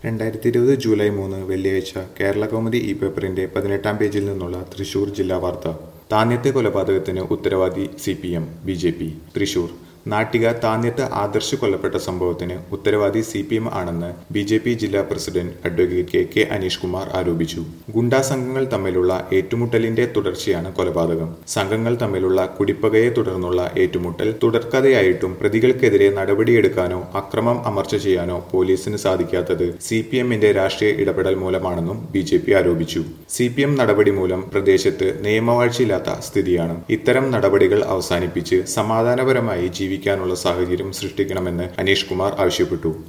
രണ്ടായിരത്തി ഇരുപത് ജൂലൈ മൂന്ന് വെള്ളിയാഴ്ച കേരള കൗമുദി ഇ പേപ്പറിന്റെ പതിനെട്ടാം പേജിൽ നിന്നുള്ള തൃശൂർ ജില്ലാ വാർത്ത താന്യത്തെ കൊലപാതകത്തിന് ഉത്തരവാദി C P M B J P Thrissur Nattika താന്യത്ത് ആദർശ് കൊല്ലപ്പെട്ട സംഭവത്തിന് ഉത്തരവാദി സി പി എം ആണെന്ന് ബി ജെ പി ജില്ലാ president advocate K K Aneesh Kumar ആരോപിച്ചു ഗുണ്ടാ സംഘങ്ങൾ തമ്മിലുള്ള ഏറ്റുമുട്ടലിന്റെ തുടർച്ചയാണ് കൊലപാതകം സംഘങ്ങൾ തമ്മിലുള്ള കുടിപ്പകയെ തുടർന്നുള്ള ഏറ്റുമുട്ടൽ തുടർക്കഥയായിട്ടും പ്രതികൾക്കെതിരെ നടപടിയെടുക്കാനോ അക്രമം അമർച്ച ചെയ്യാനോ പോലീസിന് സാധിക്കാത്തത് സി പി എമ്മിന്റെ രാഷ്ട്രീയ ഇടപെടൽ മൂലമാണെന്നും ബി ജെ പി ആരോപിച്ചു സി പി എം നടപടി മൂലം പ്രദേശത്ത് നിയമവാഴ്ചയില്ലാത്ത സ്ഥിതിയാണ് ഇത്തരം നടപടികൾ അവസാനിപ്പിച്ച് സമാധാനപരമായി ജീവിക്കാനുള്ള സാഹചര്യം സൃഷ്ടിക്കണമെന്ന് അനീഷ് കുമാർ ആവശ്യപ്പെട്ടു